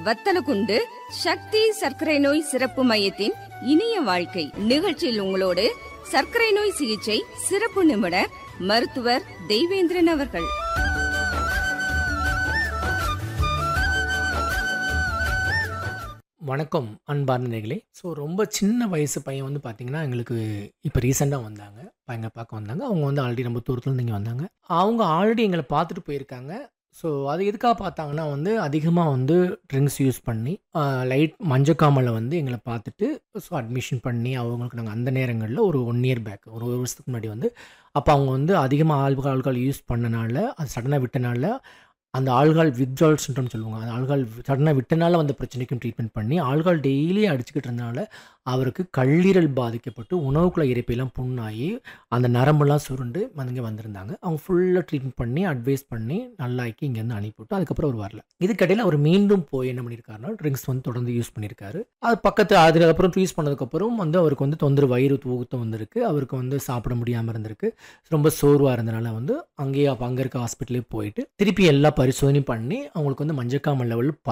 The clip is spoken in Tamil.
வத்தலகுண்டு சக்தி சர்க்கரை நோய் சிறப்பு மையத்தின் இனிய வாழ்க்கை நிகழ்ச்சியில் உங்களோடு சர்க்கரை நோய் சிகிச்சை சிறப்பு நிபுணர் மருத்துவர் தெய்வேந்திரன் அவர்கள் வணக்கம் அன்பார்ந்த நேர்களே ஸோ ரொம்ப சின்ன வயசு பையன் வந்து பார்த்தீங்கன்னா எங்களுக்கு இப்போ ரீசெண்டாக வந்தாங்க பையங்க பார்க்க வந்தாங்க அவங்க வந்து ஆல்ரெடி நம்ம தூரத்துலேருந்து இங்கே வந்தாங்க அவங்க ஆல்ரெடி எங்களை பார்த்துட்டு போயிருக்காங்க ஸோ அது எதுக்காக பார்த்தாங்கன்னா வந்து அதிகமாக வந்து ட்ரிங்க்ஸ் யூஸ் பண்ணி லைட் மஞ்சக்காமலை வந்து எங்களை பார்த்துட்டு ஸோ அட்மிஷன் பண்ணி அவங்களுக்கு நாங்கள் அந்த நேரங்களில் ஒரு ஒன் இயர் பேக் ஒரு ஒரு வருஷத்துக்கு முன்னாடி வந்து அப்போ அவங்க வந்து அதிகமாக ஆல்கஹால் ஆல்கஹால் யூஸ் பண்ணனால அது சடனாக விட்டனால அந்த ஆல்கால் வித்ட்ரால் சின்ட்ரம் சொல்லுவாங்க அந்த ஆல்கால் சடனாக விட்டனால வந்த பிரச்சனைக்கும் ட்ரீட்மெண்ட் பண்ணி ஆல்கால் டெய்லி அடிச்சுக்கிட்டு இருந்தனால அவருக்கு கல்லீரல் பாதிக்கப்பட்டு உணவுக்குள்ள இறைப்பையெல்லாம் புண்ணாகி அந்த நரம்பெல்லாம் சுருண்டு இங்கே வந்திருந்தாங்க அவங்க ஃபுல்லாக ட்ரீட்மெண்ட் பண்ணி அட்வைஸ் பண்ணி நல்லாக்கி இங்கேருந்து அனுப்பிவிட்டு அதுக்கப்புறம் அவர் வரல இதுக்கடையில் அவர் மீண்டும் போய் என்ன பண்ணியிருக்காருன்னா ட்ரிங்க்ஸ் வந்து தொடர்ந்து யூஸ் பண்ணியிருக்காரு அது பக்கத்து அதுக்கப்புறம் யூஸ் பண்ணதுக்கப்புறம் வந்து அவருக்கு வந்து தொந்தரவு வயிறு ஊக்கம் வந்திருக்கு அவருக்கு வந்து சாப்பிட முடியாமல் இருந்திருக்கு ரொம்ப சோர்வாக இருந்தனால வந்து அங்கேயே அப்போ அங்கே இருக்க ஹாஸ்பிட்டலே போயிட்டு திருப்பி எல்லா பரிசோதனையும் பண்ணி அவங்களுக்கு வந்து மஞ்சக்காமல் லெவல்